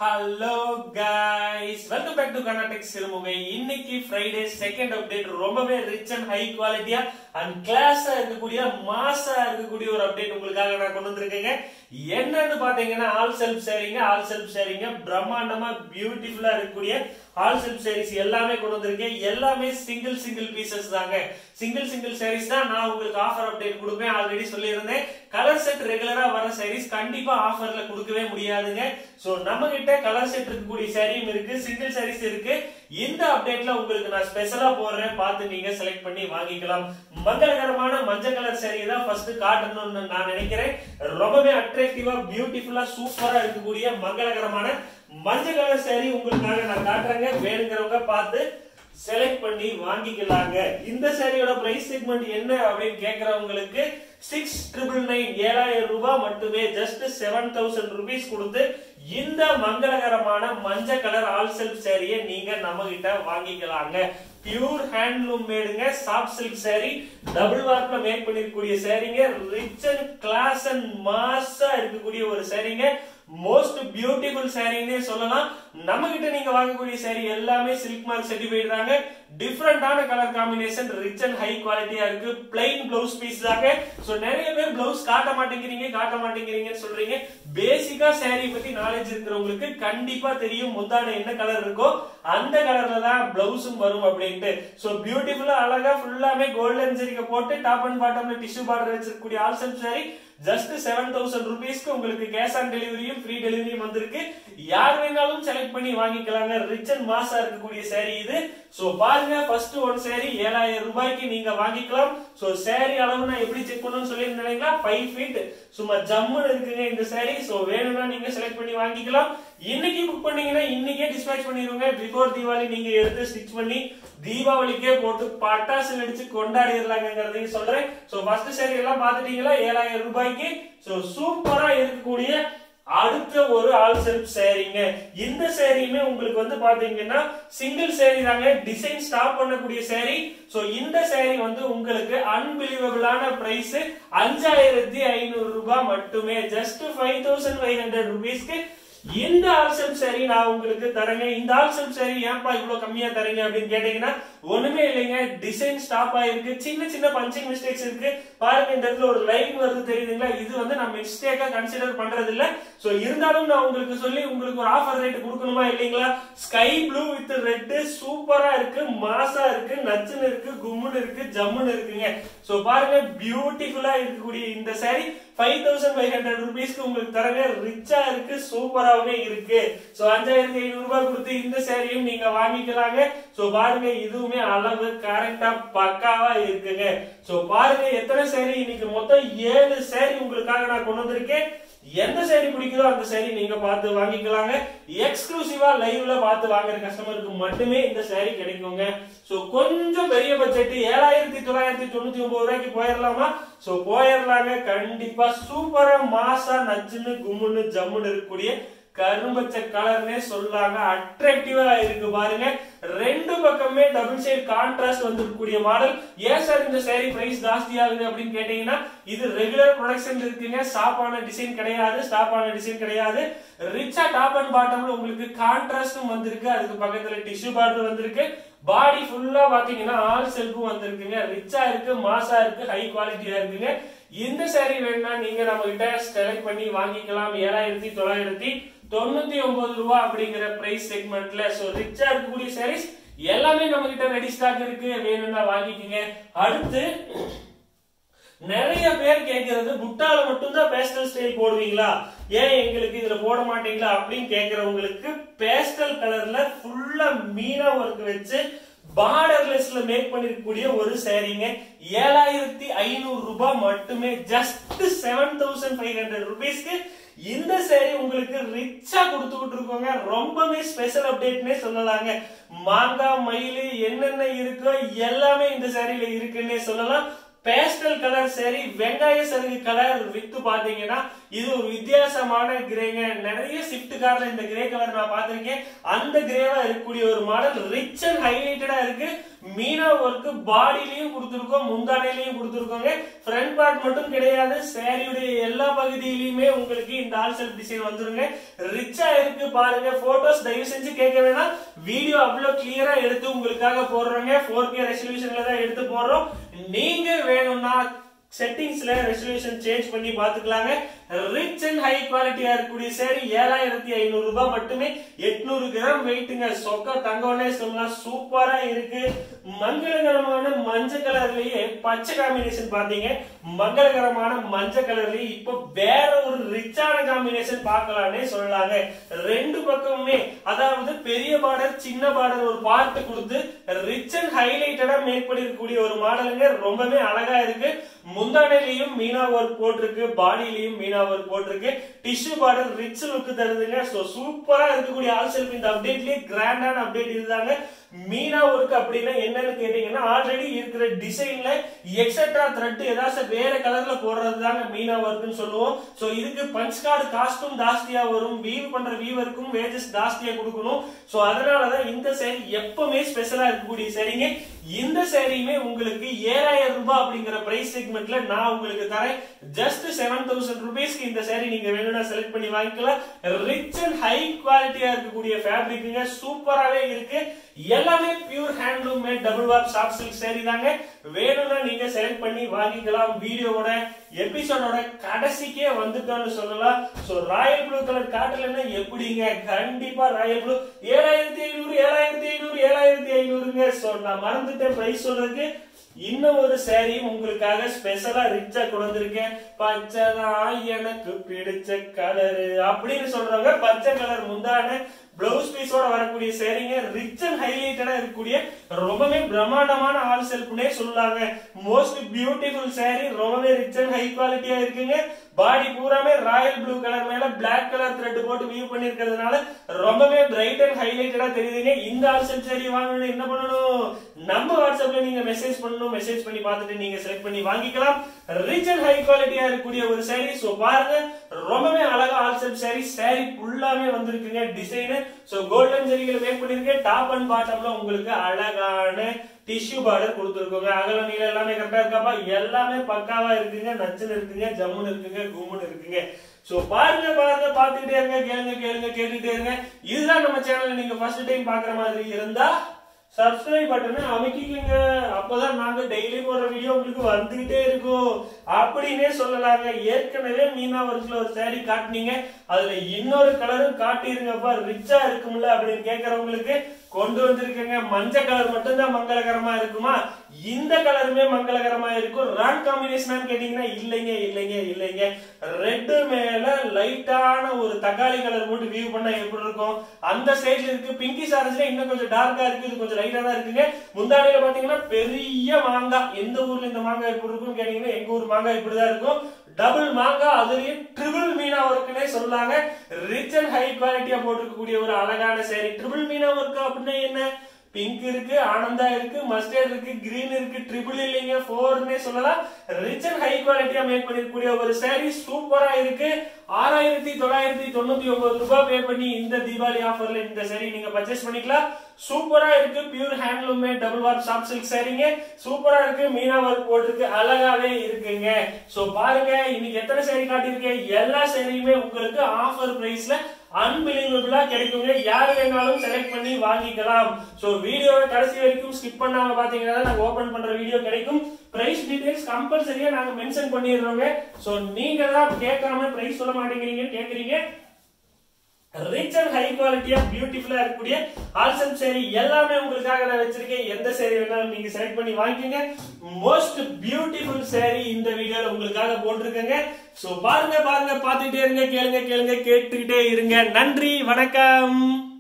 hello guys welcome back to Karnatak Sirumugai இன்னைக்கு Friday second update ரொம்பவே rich and high குவாலிட்டியா and கிளாஸா இருக்கக்கூடிய மாசா இருக்கக்கூடிய ஒரு அப்டேட் உங்களுக்காக நான் கொண்டு வந்திருக்கேங்க என்னன்னு பாத்தீங்கன்னா ஆல் செல்ஃப் ஷேரிங்க ஆல் செல்ஃப் ஷேரிங்க பிரம்மாண்டமா பியூட்டிஃபுல்லா இருக்கக்கூடிய ஆல் செல்ஃப் சாரீஸ் எல்லாமே கொண்டு வந்திருக்கேன் எல்லாமே சிங்கிள் சிங்கிள் பீசஸ் தாங்க சிங்கிள் சிங்கிள் சாரீஸ் தான் நான் உங்களுக்கு ஆஃபர் அப்டேட் கொடுப்பேன் ஆல்ரெடி சொல்லியிருந்தேன் கலர் செட் ரெகுலரா வர சாரீஸ் கண்டிப்பா ஆஃபர்ல கொடுக்கவே முடியாதுங்க சோ நம்ம கிட்ட கலர் செட் இருக்கக்கூடிய சாரியும் இருக்கு சிங்கிள் சாரீஸ் இருக்கு இந்த அப்டேட்ல உங்களுக்கு நான் ஸ்பெஷலா போடுறேன் பார்த்து நீங்க செலக்ட் பண்ணி வாங்கிக்கலாம் மங்களகரமான மஞ்சள் கலர் சாரி தான் ஃபர்ஸ்ட் காட்டணும்னு நான் நினைக்கிறேன் ரொம்பவே அட்ராக்டிவா பியூட்டிஃபுல்லா சூப்பரா இருக்கக்கூடிய மங்களகரமான மஞ்சள் கலர் சாரி உங்களுக்காக நான் காட்டுறேங்க வேணுங்கிறவங்க பார்த்து செலக்ட் பண்ணி வாங்கிக்கலாங்க இந்த சாரியோட பிரைஸ் செக்மெண்ட் என்ன அப்படின்னு கேக்குறவங்களுக்கு சிக்ஸ் ட்ரிபிள் நைன் ஏழாயிரம் ரூபாய் மட்டுமே ஜஸ்ட் செவன் தௌசண்ட் ருபீஸ் கொடுத்து இந்த மங்களகரமான மஞ்சள் கலர் ஆல் செல்ஃப் சாரியை நீங்க நம்ம கிட்ட வாங்கிக்கலாங்க பியூர் ஹேண்ட்லூம் மேடுங்க சாஃப்ட் சில்க் சாரி டபுள் வார்ப்ல மேக் பண்ணிருக்கக்கூடிய சாரிங்க ரிச் அண்ட் கிளாஸ் அண்ட் மாஸா இருக்கக்கூடிய ஒரு சாரிங்க மோஸ்ட் பியூட்டிஃபுல் சாரின்னே சொல்லலாம் நம்ம கிட்ட நீங்க வாங்கக்கூடிய சாரி எல்லாமே சில்க் மார்க் சர்டிஃபைட் தாங்க டிஃப்ரெண்டான colour combination rich and high குவாலிட்டியா இருக்கு பிளைன் பிளவுஸ் பீஸ் தாங்க சோ நிறைய பேர் பிளவுஸ் காட்ட மாட்டேங்கிறீங்க காட்ட மாட்டேங்கிறீங்கன்னு சொல்றீங்க பேசிக்கா சாரி பத்தி நாலேஜ் இருக்கிறவங்களுக்கு கண்டிப்பா தெரியும் முந்தான என்ன கலர் இருக்கோ அந்த கலர்ல தான் பிளவுஸும் வரும் அப்படின்ட்டு சோ பியூட்டிஃபுல்லா அழகா ஃபுல்லாமே கோல்டன் சரிக்க போட்டு டாப் அண்ட் பாட்டம்ல டிஷ்யூ பார்டர் வச்சிருக்கக்கூடிய all self saree just seven thousand ருபீஸ்க்கு உங்களுக்கு கேஷ் ஆன் டெலிவரியும் ஃப்ரீ டெலிவரியும் வந்திருக்கு யார் வேணாலும் செலக்ட் பண்ணி வாங்கிக்கலாங்க ரிச் அண்ட் மாசா இருக்கக்கூடிய சாரி இது சோ பாருங்க ஃபர்ஸ்ட் ஒன் சாரி ஏழாயிரம் ரூபாய்க்கு நீங்க வாங்கிக்கலாம் சோ சாரி அளவு நான் எப்படி செக் பண்ணணும்னு சொல்லியிருந்தேங்களா ஃபைவ் ஃபீட் சும்மா ஜம்முன்னு இருக்குங்க இந்த சாரி சோ வேணும்னா நீங்க செலக்ட் பண்ணி வாங்கிக்கலாம் இன்னைக்கு புக் பண்ணீங்கன்னா இன்னைக்கே டிஸ்பேச் பண்ணிடுவோங்க பிஃபோர் தீபாவளி நீங்க எடுத்து ஸ்டிச் பண்ணி தீபாவளிக்கே போட்டு பட்டாசு அடிச்சு கொண்டாடிடலாங்கிறதையும் சொல்றேன் சோ ஃபர்ஸ்ட் சாரி எல்லாம் பாத்துட்டீங்களா ஏழாயிரம் ரூபாய்க்கு சோ சூப்பரா இருக்கக்கூடிய அடுத்த ஒரு ஆல் செல்ஃப் சேரீங்க இந்த சேரீயுமே உங்களுக்கு வந்து பாத்தீங்கன்னா சிங்கிள் சேரீ தாங்க டிசைன் ஸ்டாப் பண்ணக்கூடிய சேரீ சோ இந்த சேரீ வந்து உங்களுக்கு அன்பிலீவபிளான பிரைஸ் அஞ்சாயிரத்தி ஐநூறு ரூபாய் மட்டுமே just five thousand five hundred ருபீஸ்க்கு இந்த ஆல்செல் சாரி நான் உங்களுக்கு தரேங்க இந்த ஆல்செல் சாரி ஏன்பா இவ்வளவு கம்மியா தரீங்க அப்படின்னு கேட்டீங்கன்னா ஒண்ணுமே இல்லைங்க டிசைன் ஸ்டாப் ஆயிருக்கு சின்ன சின்ன பஞ்சிங் மிஸ்டேக்ஸ் இருக்கு பாருங்க இந்த இடத்துல ஒரு லைன் வருது தெரியுதுங்களா இது வந்து நான் மிஸ்டேக்கா கன்சிடர் பண்றது இல்ல சோ இருந்தாலும் நான் உங்களுக்கு சொல்லி உங்களுக்கு ஒரு ஆஃபர் ரேட் கொடுக்கணுமா இல்லைங்களா ஸ்கை ப்ளூ வித் ரெட் சூப்பரா இருக்கு மாசா இருக்கு நச்சுன்னு இருக்கு கும்முன்னு இருக்கு ஜம்முன்னு இருக்குங்க சோ பாருங்க பியூட்டிஃபுல்லா இருக்கக்கூடிய இந்த saree five thousand five hundred ருபீஸ்க்கு உங்களுக்கு தரங்க ரிச்சா இருக்கு சூப்பராகவே இருக்கு சோ அஞ்சாயிரத்தி ஐநூறு ரூபாய் கொடுத்து இந்த சேரீயும் நீங்க வாங்கிக்கலாங்க சோ பாருங்க இதுவுமே அளவு கரெக்டா பக்காவா இருக்குங்க சோ பாருங்க எத்தனை சேரீ இன்னைக்கு மொத்தம் ஏழு சேரீ உங்களுக்காக நான் கொண்டு வந்திருக்கேன் எந்த சேரீ பிடிக்குதோ அந்த சேரீ நீங்க பார்த்து வாங்கிக்கலாங்க எக்ஸ்க்ளூசிவா லைவ்ல பார்த்து வாங்குற கஸ்டமருக்கு மட்டுமே இந்த சேரீ கிடைக்குங்க சோ கொஞ்சம் பெரிய பட்ஜெட் ஏழாயிரத்தி தொள்ளாயிரத்தி தொண்ணூத்தி ஒன்பது ரூபாய்க்கு போயிடலாமா சோ போயிடலாங்க கண்டிப்பா சூப்பரா மாசா நச்சுன்னு கும்முன்னு ஜம்முன்னு இருக்கக்கூடிய கரும்பச்ச கலர்னே சொல்லாங்க அட்ராக்டிவா இருக்கு பாருங்க ரெண்டு பக்கமே டபுள் சைடு கான்ட்ராஸ்ட் வந்திருக்கக்கூடிய மாடல் ஏன் சார் இந்த சேரீ பிரைஸ் ஜாஸ்தி ஆகுது அப்படின்னு கேட்டீங்கன்னா இது ரெகுலர் ப்ரொடக்ஷன் இருக்குங்க ஸ்டாப் ஆன டிசைன் கிடையாது ஸ்டாப் ஆன டிசைன் கிடையாது ரிச்சா டாப் அண்ட் பாட்டம்ல உங்களுக்கு கான்ட்ராஸ்டும் வந்திருக்கு அதுக்கு பக்கத்துல டிஷ்யூ பார்டர் வந்திருக்கு பாடி ஃபுல்லா பாத்தீங்கன்னா ஆல் செல்ஃபும் வந்திருக்குங்க ரிச்சா இருக்கு மாசா இருக்கு ஹை குவாலிட்டியா இருக்குங்க இந்த சாரி வேணும்னா நீங்க நம்ம கிட்ட செலக்ட் பண்ணி வாங்கிக்கலாம் ஏழாயிரத்தி தொள்ளாயிரத்தி தொண்ணூத்தி ஒன்பது ரூபாய் அப்படிங்கிற பிரைஸ் செக்மெண்ட்ல சோ ரிச்சா இருக்கக்கூடிய சாரீஸ் எல்லாமே நம்ம கிட்ட ரெடி ஸ்டாக் இருக்கு வேணும்னா வாங்கிக்கோங்க அடுத்து நிறைய பேர் கேக்குறது புட்டால மட்டும்தான் பேஸ்டல் ஸ்டைல் போடுவீங்களா ஏன் எங்களுக்கு இதுல போட மாட்டீங்களா அப்படின்னு கேக்குறவங்களுக்கு பேஸ்டல் கலர்ல ஃபுல்லா மீனா ஒர்க் வச்சு பார்டர்லெஸ்ல மேக் பண்ணிருக்கக்கூடிய ஒரு சேரீங்க ஏழாயிரத்தி ஐநூறு ரூபாய் மட்டுமே just seven thousand five hundred ருபீஸ்க்கு இந்த சேரீ உங்களுக்கு ரிச்சா கொடுத்துக்கிட்டு இருக்கோங்க ரொம்பவே ஸ்பெஷல் அப்டேட்னே சொல்லலாங்க மாங்காய் மயில் என்னென்ன இருக்கோ எல்லாமே இந்த சேரீல இருக்குன்னே சொல்லலாம் பேஸ்டல் கலர் சரி வெங்காய சருகு கலர் வித்து பாத்தீங்கன்னா இது ஒரு வித்தியாசமான கிரேங்க நிறைய ஸ்விஃப்ட் கார்ல இந்த கிரே கலர் நான் பார்த்திருக்கேன் அந்த கிரேவா இருக்கக்கூடிய ஒரு மாடல் ரிச் அண்ட் ஹைலைட்டடா இருக்கு மீனா ஒர்க் பாடியிலையும் கொடுத்துருக்கோம் முந்தானையிலையும் கொடுத்துருக்கோங்க ஃப்ரண்ட் பார்ட் மட்டும் கிடையாது சாரியுடைய எல்லா பகுதியிலுமே உங்களுக்கு இந்த ஆல் செல்ஃப் டிசைன் வந்துருங்க ரிச்சா இருக்கு பாருங்க போட்டோஸ் தயவு செஞ்சு கேட்க வேணாம் வீடியோ அவ்வளவு கிளியரா எடுத்து உங்களுக்காக போடுறோங்க ஃபோர் கே ரெசல்யூஷன்ல தான் எடுத்து போடுறோம் நீங்க வேணும்னா செட்டிங்ஸ்ல ரெசல்யூஷன் சேஞ்ச் பண்ணி பாத்துக்கலாங்க ரிச் அண்ட் ஹை குவாலிட்டியா இருக்கக்கூடிய சேரி ஏழாயிரத்தி ஐநூறு ரூபாய் மட்டுமே எட்நூறு கிராம் வெயிட்டுங்க சொக்க தங்கம்னே சொல்லலாம் சூப்பரா இருக்கு மங்களகரமான மஞ்சள் கலர்லயே பச்சை காம்பினேஷன் பாத்தீங்க மங்களகரமான மஞ்சள் கலர்லயே இப்போ வேற ஒரு ரிச்சான காம்பினேஷன் பார்க்கலாம்னே சொல்லலாங்க ரெண்டு பக்கமுமே அதாவது பெரிய பார்டர் சின்ன பார்டர் ஒரு பார்ட் கொடுத்து ரிச் அண்ட் ஹைலைட்டடா மேக் பண்ணிருக்கக்கூடிய ஒரு மாடலுங்க ரொம்பவே அழகா இருக்கு முந்தானையிலையும் மீனா ஒர்க் போட்டிருக்கு பாடியிலையும் மீனா ஒர்க் போட்டிருக்கு டிஷ்யூ பார்டர் ரிச் லுக் தருதுங்க சோ சூப்பரா இருக்கக்கூடிய ஆல் செல்ஃப் இந்த அப்டேட்லயே கிராண்டான அப்டேட் இதுதாங்க மீனா ஒர்க் அப்படின்னா என்னன்னு கேட்டீங்கன்னா ஆல்ரெடி இருக்கிற டிசைன்ல எக்ஸட்ரா த்ரெட் ஏதாச்சும் வேற கலர்ல போடுறது தாங்க மீனா ஒர்க்னு சொல்லுவோம் சோ இதுக்கு பஞ்ச் கார்டு காஸ்டும் ஜாஸ்தியா வரும் வீவ் பண்ற வீவருக்கும் வேஜஸ் ஜாஸ்தியா கொடுக்கணும் சோ அதனாலதான் இந்த சேரீ எப்பவுமே ஸ்பெஷலா இருக்கக்கூடிய சேரீங்க இந்த சேரீயுமே உங்களுக்கு ஏழாயிரம் ரூபாய் அப்படிங்கிற பிரைஸ் செக்மெண்ட்ல நான் உங்களுக்கு தரேன் ஜஸ்ட் செவன் தௌசண்ட் ருபீஸ்க்கு இந்த சேரீ நீங்க வேணும்னா செலக்ட் பண்ணி வாங்கிக்கலாம் ரிச் அண்ட் ஹை குவாலிட்டியா இருக்கக்கூடிய ஃபேப்ரிக்குங்க சூப்பராவே இருக்கு எல்லாமே pure handloom made double warp soft silk saree தாங்க வேணும்னா நீங்க செலக்ட் பண்ணி வாங்கிக்கலாம் வீடியோவோட எபிசோடோட கடைசிக்கே வந்துட்டோம்னு சொல்லலாம் சோ ராயல் ப்ளூ கலர் காட்டலன்னா எப்படிங்க கண்டிப்பா ராயல் ப்ளூ ஏழாயிரத்தி ஐநூறு ஏழாயிரத்தி ஐநூறு ஏழாயிரத்தி ஐநூறுங்க சோ நான் மறந்துட்டேன் பிரைஸ் சொல்றதுக்கு இன்னும் ஒரு சேரீயும் உங்களுக்காக ஸ்பெஷலா ரிச்சா கொண்டு வந்திருக்கேன் பச்சைதான் எனக்கு பிடிச்ச கலரு அப்படின்னு சொல்றவங்க பச்சை கலர் முந்தான பிளவுஸ் பீஸோட வரக்கூடிய சேரீங்க ரிச் அண்ட் ஹைலைட்டடா இருக்கக்கூடிய ரொம்பவே பிரம்மாண்டமான ஆல் செல்ஃப்னே சொல்லலாங்க மோஸ்ட் பியூட்டிஃபுல் சேரீ ரொம்பவே ரிச் அண்ட் ஹை குவாலிட்டியா இருக்குங்க பாடி பூராமே ராயல் ப்ளூ கலர் மேல பிளாக் கலர் த்ரெட் போட்டு வியூ பண்ணிருக்கிறதுனால ரொம்பவே பிரைட் அண்ட் ஹைலைட்டடா தெரியுதுங்க இந்த ஆல் செல்ஃப் சேரீ வாங்கணும் என்ன பண்ணணும் நம்ம வாட்ஸ்அப்ல நீங்க மெசேஜ் பண்ணணும் மெசேஜ் பண்ணி பார்த்துட்டு நீங்க செலக்ட் பண்ணி வாங்கிக்கலாம் ரிச் அண்ட் ஹை குவாலிட்டியா இருக்கக்கூடிய ஒரு சேரீ சோ பாருங்க ரொம்பவே அழகா ஆல் செல்ஃப் சேரீ சேரீ ஃபுல்லாமே வந்திருக்குங்க டிசைன் சோ கோல்டன் ஜெரிகள் மேக் பண்ணிருக்கேன் டாப் அண்ட் பாட்டம்ல உங்களுக்கு அழகான டிஷ்யூ பார்டர் கொடுத்துருக்கோங்க அகல நீளம் எல்லாமே கரெக்டா இருக்காப்பா எல்லாமே பக்காவா இருக்குங்க நச்சுன்னு இருக்குங்க ஜம்முன்னு இருக்குங்க கும்முன்னு இருக்குங்க சோ பாருங்க பாருங்க பாத்துக்கிட்டே இருங்க கேளுங்க கேளுங்க கேட்டுட்டே இருங்க இதுதான் நம்ம சேனல் நீங்க ஃபர்ஸ்ட் டைம் பாக்குற மாதிரி இருந்தா சப்ஸ்கிரைப் பட்டனை அமைக்கிக்கங்க அப்பதான் நாங்க டெய்லி போடுற வீடியோ உங்களுக்கு வந்துகிட்டே இருக்கும் அப்படின்னே சொல்லலாங்க ஏற்கனவே மீனா ஒர்க்ல ஒரு சாரி காட்டுனீங்க அதுல இன்னொரு கலரும் காட்டிருங்கப்பா ரிச்சா இருக்கும்ல அப்படின்னு கேக்குறவங்களுக்கு கொண்டு வந்திருக்கேங்க மஞ்சள் கலர் மட்டும்தான் மங்களகரமா இருக்குமா இந்த கலருமே மங்களகரமா இருக்கும் ராங் காம்பினேஷன் கேட்டீங்கன்னா இல்லைங்க இல்லைங்க இல்லைங்க ரெட் மேல லைட்டான ஒரு தக்காளி கலர் போட்டு வியூ பண்ணா எப்படி இருக்கும் அந்த சைடுல இருக்கு பிங்கி சாரஸ்ல இன்னும் கொஞ்சம் டார்க்கா இருக்கு இது கொஞ்சம் லைட்டா தான் இருக்குங்க முந்தாடியில பாத்தீங்கன்னா பெரிய மாங்காய் எந்த ஊர்ல இந்த மாங்காய் எப்படி இருக்கும் கேட்டீங்கன்னா எங்க ஊர் மாங்காய் இப்படிதான் இருக்கும் டபுள் மாங்காய் அதுலயும் ட்ரிபிள் மீனா ஒர்க்குனே சொல்லாங்க ரிச் அண்ட் ஹை குவாலிட்டியா போட்டிருக்கக்கூடிய ஒரு அழகான சேரி ட்ரிபிள் மீனா ஒர்க் அப்படின்னா என்ன பிங்க் இருக்கு ஆனந்தா இருக்கு மஸ்டர்ட் இருக்கு கிரீன் இருக்கு ட்ரிபிள் இல்லைங்க ஃபோர்னே சொல்லலாம் ரிச் அண்ட் ஹை குவாலிட்டியா மேக் பண்ணிருக்கக்கூடிய ஒரு சாரி சூப்பரா இருக்கு ஆறாயிரத்தி தொள்ளாயிரத்தி தொண்ணூத்தி ஒன்பது ரூபாய் பே பண்ணி இந்த தீபாவளி ஆஃபர்ல இந்த சாரி நீங்க பர்ச்சேஸ் பண்ணிக்கலாம் சூப்பரா இருக்கு pure handloom double warp soft silk சாரிங்க சூப்பரா இருக்கு மீனா ஒர்க் போட்டிருக்கு அழகாவே இருக்குங்க சோ பாருங்க இன்னைக்கு எத்தனை சாரி காட்டியிருக்கேன் எல்லா சாரியுமே உங்களுக்கு ஆஃபர் பிரைஸ்ல அன்பிலீவபிளா கிடைக்குங்க யார் வேணாலும் செலக்ட் பண்ணி வாங்கிக்கலாம் சோ வீடியோவை கடைசி வரைக்கும் ஸ்கிப் பண்ணாம பாத்தீங்கன்னா நாங்க ஓபன் பண்ற வீடியோ கிடைக்கும் பிரைஸ் டீடைல்ஸ் கம்பல்சரியா நாங்க மென்ஷன் பண்ணிடுறோங்க சோ நீங்க தான் கேட்காம பிரைஸ் சொல்ல மாட்டேங்கிறீங்க கேக்குறீங்க ரிச் அண்ட் ஹை குவாலிட்டியா பியூட்டிஃபுல்லா இருக்கக்கூடிய ஆல்சம் சேரி எல்லாமே உங்களுக்காக நான் வச்சிருக்கேன் எந்த சேரி வேணாலும் நீங்க செலக்ட் பண்ணி வாங்கிக்கோங்க மோஸ்ட் பியூட்டிஃபுல் சேரி இந்த வீடியோல உங்களுக்காக போட்டிருக்கேங்க சோ பாருங்க பாருங்க பாத்துக்கிட்டே இருங்க கேளுங்க கேளுங்க கேட்டுக்கிட்டே இருங்க நன்றி வணக்கம்